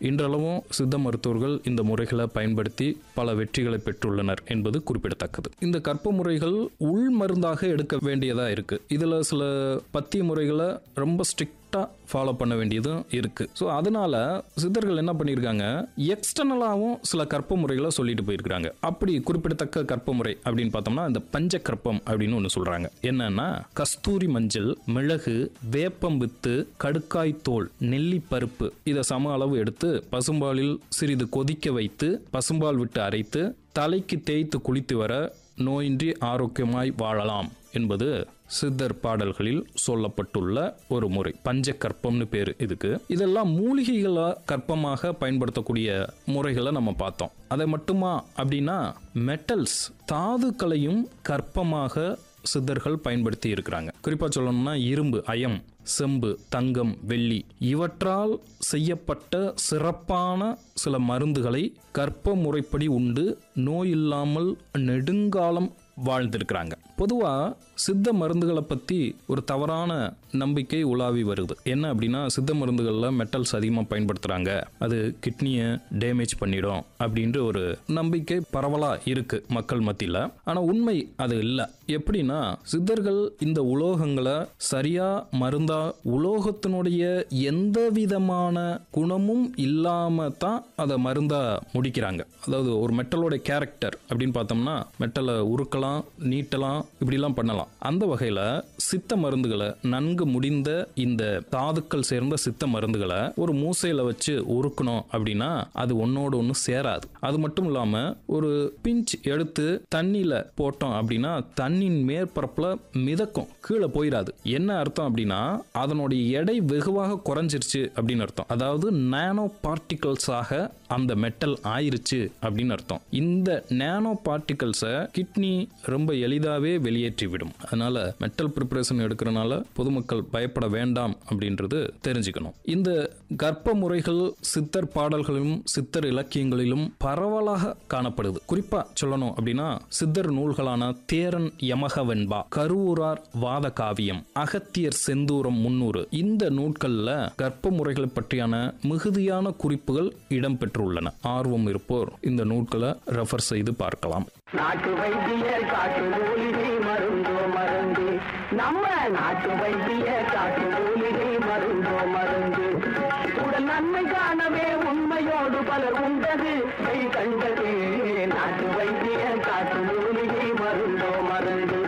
இன்றளவும் சித்த மருத்துவர்கள் இந்த முறைகளை பயன்படுத்தி பல வெற்றிகளை பெற்றுள்ளனர் என்பது குறிப்பிடத்தக்கது இந்த கற்ப முறைகள் உள் மருந்தாக எடுக்க வேண்டியதா இருக்கு இதுல சில பத்திய முறைகளை ரொம்ப ஸ்ட்ரிக்டா ஃபாலோ பண்ண வேண்டியதும் இருக்கு ஸோ அதனால சித்தர்கள் என்ன பண்ணியிருக்காங்க எக்ஸ்டர்னலாகவும் சில கற்ப முறைகளை சொல்லிட்டு போயிருக்காங்க அப்படி குறிப்பிடத்தக்க கற்ப முறை அப்படின்னு பார்த்தோம்னா இந்த பஞ்ச கற்பம் அப்படின்னு ஒன்று சொல்றாங்க என்னன்னா கஸ்தூரி மஞ்சள் மிளகு வேப்பம்பித்து கடுக்காய் தோல் நெல்லி பருப்பு இதை சம அளவு எடுத்து பசும்பாலில் சிறிது கொதிக்க வைத்து பசும்பால் விட்டு அரைத்து தலைக்கு தேய்த்து குளித்து வர நோயின்றி ஆரோக்கியமாய் வாழலாம் என்பது சித்தர் பாடல்களில் சொல்லப்பட்டுள்ள ஒரு முறை பஞ்ச கற்பம்னு பேரு இதுக்கு இதெல்லாம் மூலிகைகளை கற்பமாக பயன்படுத்தக்கூடிய முறைகளை நம்ம பார்த்தோம் அதை மட்டுமா அப்படின்னா மெட்டல்ஸ் தாதுக்களையும் கற்பமாக சித்தர்கள் பயன்படுத்தி இருக்கிறாங்க குறிப்பா சொல்லணும்னா இரும்பு அயம் செம்பு தங்கம் வெள்ளி இவற்றால் செய்யப்பட்ட சிறப்பான சில மருந்துகளை கற்ப முறைப்படி உண்டு நோய் இல்லாமல் நெடுங்காலம் வாழ்ந்திருக்கிறாங்க பொதுவா சித்த மருந்துகளை பத்தி ஒரு தவறான நம்பிக்கை உலாவி வருது என்ன அப்படின்னா சித்த மருந்துகள்ல மெட்டல்ஸ் அதிகமாக பயன்படுத்துறாங்க அது கிட்னியை டேமேஜ் பண்ணிடும் அப்படின்ற ஒரு நம்பிக்கை பரவலா இருக்கு மக்கள் மத்தியில் ஆனா உண்மை அது இல்லை எப்படின்னா சித்தர்கள் இந்த உலோகங்களை சரியா மருந்தா உலோகத்தினுடைய எந்த விதமான குணமும் இல்லாம தான் அதை மருந்தா முடிக்கிறாங்க அதாவது ஒரு மெட்டலோட கேரக்டர் அப்படின்னு பார்த்தோம்னா மெட்டலை உருக்கலாம் நீட்டலாம் இப்படிலாம் பண்ணலாம் அந்த வகையில சித்த மருந்துகளை நன்கு முடிந்த இந்த தாதுக்கள் சேர்ந்த சித்த மருந்துகளை ஒரு மூசையில வச்சு உருக்கணும் அப்படின்னா அது ஒன்னோட ஒன்று சேராது அது மட்டும் இல்லாம ஒரு பிஞ்ச் எடுத்து தண்ணியில போட்டோம் அப்படின்னா தண்ணியின் மேற்பரப்புல மிதக்கும் கீழே போயிடாது என்ன அர்த்தம் அப்படின்னா அதனுடைய எடை வெகுவாக குறைஞ்சிருச்சு அப்படின்னு அர்த்தம் அதாவது நானோ பார்ட்டிகல்ஸாக அந்த மெட்டல் ஆயிருச்சு அப்படின்னு அர்த்தம் இந்த நானோ பார்ட்டிகல்ஸை கிட்னி ரொம்ப எளிதாகவே வெளியேற்றி விடும் அதனால மெட்டல் ப்ரிப்பரேஷன் எடுக்கிறனால பொதுமக்கள் பயப்பட வேண்டாம் அப்படின்றது தெரிஞ்சுக்கணும் இந்த கர்ப்ப முறைகள் சித்தர் பாடல்களிலும் சித்தர் இலக்கியங்களிலும் பரவலாக காணப்படுது குறிப்பா சொல்லணும் அப்படின்னா சித்தர் நூல்களான தேரன் யமகவென்பா கருவூரார் வாத காவியம் அகத்தியர் செந்தூரம் முன்னூறு இந்த நூட்கள்ல கர்ப்ப முறைகள் பற்றியான மிகுதியான குறிப்புகள் இடம்பெற்றுள்ளன ஆர்வம் இருப்போர் இந்த நூட்களை ரெஃபர் செய்து பார்க்கலாம் நாட்டு வைத்திய காட்டு மூலிகை மருந்தோ மருந்து நம்ம நாட்டு வைத்திய காட்டு மூலிகை மருந்தோ மருந்து உடல் நன்மை காணவே உண்மையோடு பலர் உண்டது கை கண்டது நாட்டு வைத்திய காட்டு மூலிகை மருந்தோ மருந்து